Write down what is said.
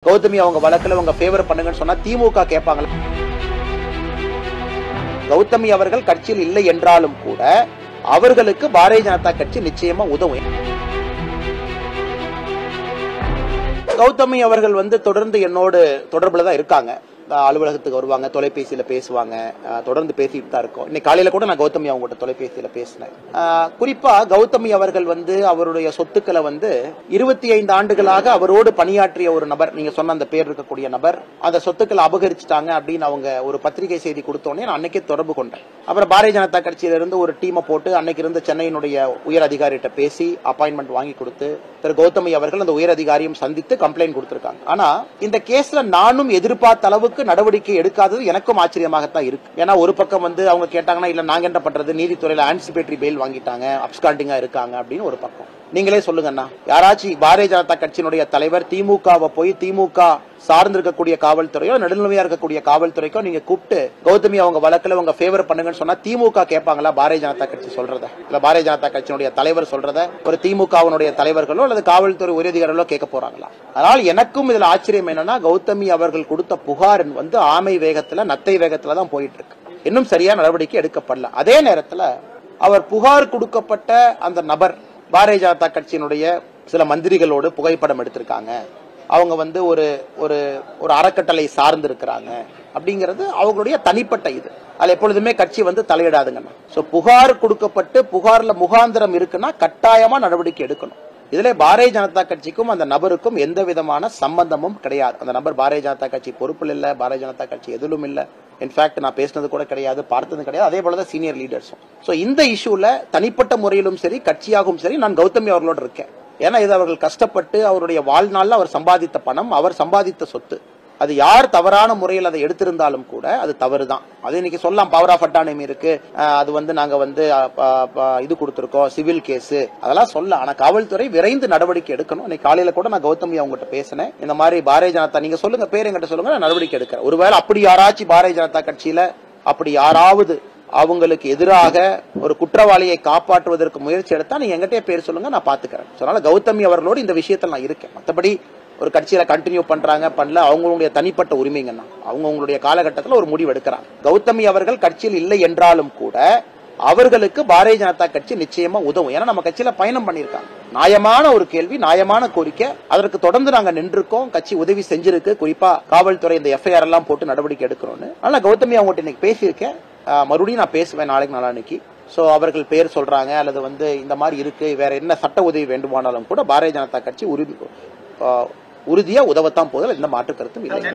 கௌதமி அவங்க வழக்குல உங்க ஃபேவர் பண்ணுங்கன்னு சொன்னா திமுக கேட்பாங்களா கௌதமி அவர்கள் கட்சியில் இல்லை என்றாலும் கூட அவர்களுக்கு பாரதிய ஜனதா கட்சி நிச்சயமா உதவும் கௌதமி அவர்கள் வந்து தொடர்ந்து என்னோடு தொடர்புல தான் இருக்காங்க அஹ் அலுவலகத்துக்கு வருவாங்க தொலைபேசியில பேசுவாங்க அஹ் தொடர்ந்து பேசிட்டு தான் இருக்கோம் இன்னைக்கு காலையில கூட நான் கௌதமி அவங்க கிட்ட தொலைபேசியில பேசினேன் அஹ் குறிப்பா கௌதமி அவர்கள் வந்து அவருடைய சொத்துக்களை வந்து இருபத்தி ஐந்து ஆண்டுகளாக அவரோடு பணியாற்றிய ஒரு நபர் நீங்க சொன்ன அந்த பேர் இருக்கக்கூடிய நபர் அந்த சொத்துக்களை அபகரிச்சிட்டாங்க அப்படின்னு அவங்க ஒரு பத்திரிகை செய்தி கொடுத்தோடனே நான் அன்னைக்கே தொடர்பு கொண்டேன் அப்புறம் பாரதிய ஜனதா கட்சியில இருந்து ஒரு டீமை போட்டு அன்னைக்கு இருந்த சென்னையினுடைய உயர் அதிகாரிகிட்ட பேசி அப்பாயின்மெண்ட் வாங்கி கொடுத்து திரு கௌதமி அவர்கள் அந்த உயர் அதிகாரியும் சந்தித்து கம்ப்ளைண்ட் கொடுத்திருக்காங்க ஆனா இந்த கேஸ்ல நானும் எதிர்பார்த்த அளவுக்கு நடவடிக்கை எடுக்காதது எனக்கும் ஆச்சரியமாகத்தான் இருக்கு ஏன்னா ஒரு பக்கம் வந்து அவங்க கேட்டாங்கன்னா இல்ல நாங்க என்ன பண்றது நீதித்துறையில ஆன்சிபேட்டரி பெயில் வாங்கிட்டாங்க அப்ஸ்காண்டிங்கா இருக்காங்க அப்படின்னு ஒரு பக்கம் நீங்களே சொல்லுங்கண்ணா யாராச்சும் பாரதிய ஜனதா கட்சியினுடைய தலைவர் திமுகவை போய் திமுக சார்ந்திருக்கக்கூடிய காவல்துறையோ நடுநிலைமையா இருக்கக்கூடிய காவல்துறைக்கோ நீங்க கூப்பிட்டு கௌதமி அவங்க வழக்குல உங்க ஃபேவர் பண்ணுங்கன்னு சொன்னா திமுக கேட்பாங்களா பாரதிய ஜனதா கட்சி சொல்றத இல்ல பாரதிய ஜனதா கட்சியினுடைய தலைவர் சொல்றத ஒரு திமுகவினுடைய தலைவர்களோ அல்லது காவல்துறை உயரதிகாரிகளோ கேட்க போறாங்களா அதனால் எனக்கும் இதுல ஆச்சரியம் என்னன்னா கௌதமி அவர்கள் கொடுத்த புகார் வந்து ஆமை வேகத்துல நத்தை வேகத்துல தான் போயிட்டு இருக்கு இன்னும் சரியான நடவடிக்கை எடுக்கப்படல அதே நேரத்துல அவர் புகார் கொடுக்கப்பட்ட அந்த நபர் பாரதிய ஜனதா கட்சியினுடைய சில மந்திரிகளோடு புகைப்படம் எடுத்திருக்காங்க அவங்க வந்து ஒரு ஒரு ஒரு அறக்கட்டளை சார்ந்து இருக்கிறாங்க அப்படிங்கிறது அவங்களுடைய தனிப்பட்ட இது அதுல எப்பொழுதுமே கட்சி வந்து தலையிடாதுங்கண்ணா சோ புகார் கொடுக்கப்பட்டு புகார்ல முகாந்திரம் இருக்குன்னா கட்டாயமா நடவடிக்கை எடுக்கணும் இதுல பாரதிய ஜனதா கட்சிக்கும் அந்த நபருக்கும் எந்த விதமான சம்பந்தமும் கிடையாது அந்த நபர் பாரதிய ஜனதா கட்சி பொறுப்பில் இல்ல பாரதிய ஜனதா கட்சி எதிலும் இல்ல இன்ஃபேக்ட் நான் பேசினது கூட கிடையாது பார்த்தது கிடையாது அதே போலதான் சீனியர் லீடர்ஸும் சோ இந்த இஷ்யூல தனிப்பட்ட முறையிலும் சரி கட்சியாகவும் சரி நான் கௌதமி அவர்களோட இருக்கேன் ஏன்னா இது அவர்கள் கஷ்டப்பட்டு அவருடைய வாழ்நாள்ல அவர் சம்பாதித்த பணம் அவர் சம்பாதித்த சொத்து அது யார் தவறான முறையில் அதை எடுத்திருந்தாலும் கூட அது தவறு தான் அது இன்னைக்கு சொல்லலாம் பவர் ஆஃப் அட்டானமி இருக்கு அஹ் அது வந்து நாங்க வந்து அஹ், ப- ப- இது கொடுத்திருக்கோம் சிவில் கேஸ் அதெல்லாம் சொல்ல ஆனா காவல்துறை விரைந்து நடவடிக்கை எடுக்கணும் இன்னைக்கு காலையில கூட நான் கௌதமி அவங்ககிட்ட பேசினேன் இந்த மாதிரி பாரதிய ஜனதா நீங்க சொல்லுங்க பேர் என்கிட்ட சொல்லுங்க நான் நடவடிக்கை எடுக்கிறேன் ஒருவேளை அப்படி யாராச்சும் பாரதிய ஜனதா கட்சியில அப்படி யாராவது அவங்களுக்கு எதிராக ஒரு குற்றவாளியை காப்பாற்றுவதற்கு முயற்சி எடுத்தா நீங்க எங்கிட்டே பேர் சொல்லுங்க நான் பாத்துக்கிறேன் So, அதனால கௌதமி அவர்களோடு இந்த விஷயத்தில் நான் இருக்கேன் மத்தபடி ஒரு கட்சியில கண்டினியூ பண்றாங்க பண்ணல அவங்களுடைய தனிப்பட்ட உரிமைங்கண்ணா அவங்க உங்களுடைய காலகட்டத்தில் ஒரு முடிவு எடுக்கிறாங்க கௌதமி அவர்கள் கட்சியில் இல்லை என்றாலும் கூட அவர்களுக்கு பாரதிய ஜனதா கட்சி நிச்சயமா உதவும் ஏன்னா நம்ம கட்சியில பயணம் பண்ணியிருக்காங்க நியாயமான ஒரு கேள்வி நியாயமான கோரிக்கை அதற்கு தொடர்ந்து நாங்க நின்றுக்கோம் கட்சி உதவி செஞ்சிருக்கு குறிப்பா காவல்துறை இந்த எஃப்ஐஆர் எல்லாம் போட்டு நடவடிக்கை எடுக்கிறோம்னு அதனால கௌதமி அவங்ககிட்ட இன்னைக்கு பேசியிருக்கேன் ஆஹ் மறுபடியும் நான் பேசுவேன் நாளைக்கு நாளான்னைக்கு சோ அவர்கள் பேர் சொல்றாங்க அல்லது வந்து இந்த மாதிரி இருக்கு வேற என்ன சட்ட உதவி வேண்டுமானாலும் கூட பாரதிய ஜனதா கட்சி உறுதி ஆஹ் உறுதியா உதவத்தான் போதில் எந்த மாற்று கருத்தும் இல்லை